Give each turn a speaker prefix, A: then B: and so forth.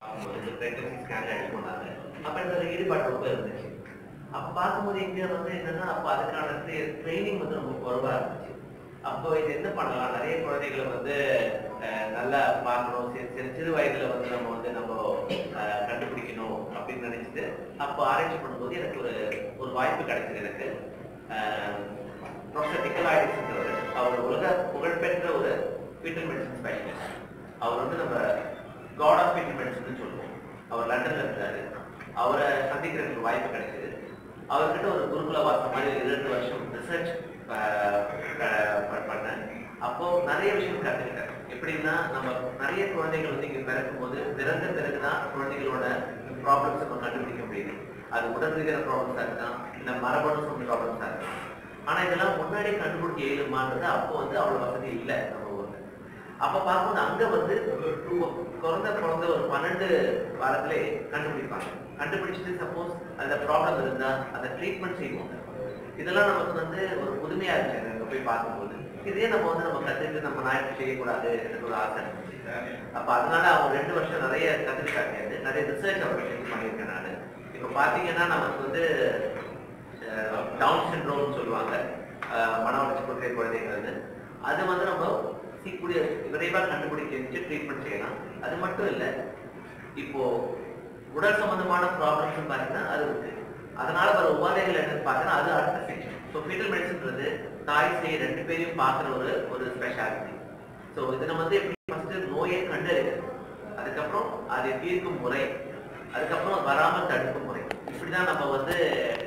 A: அவங்க வந்து pregnancy scan எடுக்க போனாங்க அப்ப எனக்கு அதுல ஈடுபாடு ரொம்ப இருந்துச்சு அப்ப பார்க்கும்போது இங்க வந்து என்னன்னா அப்ப அதுக்கான ட்ரைனிங் வந்து ரொம்ப குறைவா இருந்துச்சு அப்போ இது என்ன பண்ணலாம் நிறைய குழந்தைகளை வந்து அஹ், நல்லா பார்க்கணும் சிறு சிறு சிறு வயதுல வந்து நம்ம வந்து நம்ம அஹ், கண்டுபிடிக்கணும் அப்படின்னு நினைச்சிட்டு அப்போ ஆராய்ச்சி பண்ணும்போது எனக்கு ஒரு ஒரு வாய்ப்பு கிடைச்சது எனக்கு ப்ரொஃபசர் நிக்கலாய்டிஸ்ன்றவர் அவர் உலக புகழ்பெற்ற ஒரு ஃபீட்டல் மெடிசன் ஸ்பெஷலிஸ்ட் அவர் வந்து நம்ம காட் ஆஃப் ஃபீட்டல் மெடிசன் சொல்லுவோம் அவர் லண்டன்ல இருந்தாரு அவரை சந்திக்கிறதுக்கு வாய்ப்பு கிடைச்சது அவர்கிட்ட ஒரு குருகுல வாசம் மாதிரி இரண்டு வருஷம் ரிசர்ச் பண்ணேன் அப்போ நிறைய விஷயம் கற்றுக்கிட்டேன் எப்படின்னா நம்ம நிறைய குழந்தைகள் வந்து இங்க பிறக்கும் போது பிறந்த பிறகுதான் குழந்தைகளோட ப்ராப்ளம்ஸ் நம்ம கண்டுபிடிக்க முடியுது அது உடல் ரீதியான ப்ராப்ளம்ஸா இருக்கலாம் இல்ல மரபணு சொந்த ப்ராப்ளம்ஸா இருக்கலாம் ஆனா இதெல்லாம் முன்னாடி கண்டுபிடிக்க இயலுமான்றது அப்போ வந்து அவ்வளவு வசதி இல்லை நம்ம ஊர்ல அப்ப பார்க்கும்போது அங்க வந்து குழந்தை குழந்தை ஒரு பன்னெண்டு வாரத்திலே கண்டுபிடிப்பாங்க கண்டுபிடிச்சிட்டு சப்போஸ் அந்த ப்ராப்ளம் இருந்தா அதை ட்ரீட்மெண்ட் செய்வோம் இதெல்லாம் நமக்கு வந்து ஒரு புதுமையா இருந்துச்சு எனக்கு அங்க போய் பார்க்கும்போது இதே நம்ம வந்து நம்ம கத்துட்டு நம்ம நாய்க்கு செய்யக்கூடாது எனக்கு ஒரு ஆசை இருந்துச்சு அப்ப அதனால அவங்க ரெண்டு வருஷம் நிறைய கத்துக்கிட்டாங்க நிறைய ரிசர்ச் அவர் விஷயத்து பண்ணியிருக்கேன் நான் இப்ப பாத்தீங்கன்னா நமக்கு வந்து டவுன் சிண்ட்ரோம்னு சொல்லுவாங்க அஹ் மன வளர்ச்சி குறைந்த குழந்தைங்கள்னு அது வந்து நம்ம சீக்கிர விரைவாக கண்டுபிடிக்க வச்சு ட்ரீட்மெண்ட் செய்யலாம் அது மட்டும் இல்லை இப்போ உடல் சம்பந்தமான ப்ராப்ளம்ஸ் பார்த்தீங்கன்னா அது இருக்கு அதனால வர உபாதைகள் என்னன்னு பார்த்தீங்கன்னா அது அடுத்த செக்ஷன் ஸோ ஃபீட்டல் மெடிசன்ன்றது தாய் சேய் ரெண்டு பேரையும் பார்க்குற ஒரு ஒரு ஸ்பெஷாலிட்டி ஸோ இதை நம்ம வந்து எப்படி ஃபர்ஸ்ட் நோயை கண்டறிகிறது அதுக்கப்புறம் அதை தீர்க்கும் முறை அதுக்கப்புறம் வராமல் தடுக்கும் முறை இப்படிதான் நம்ம வந்து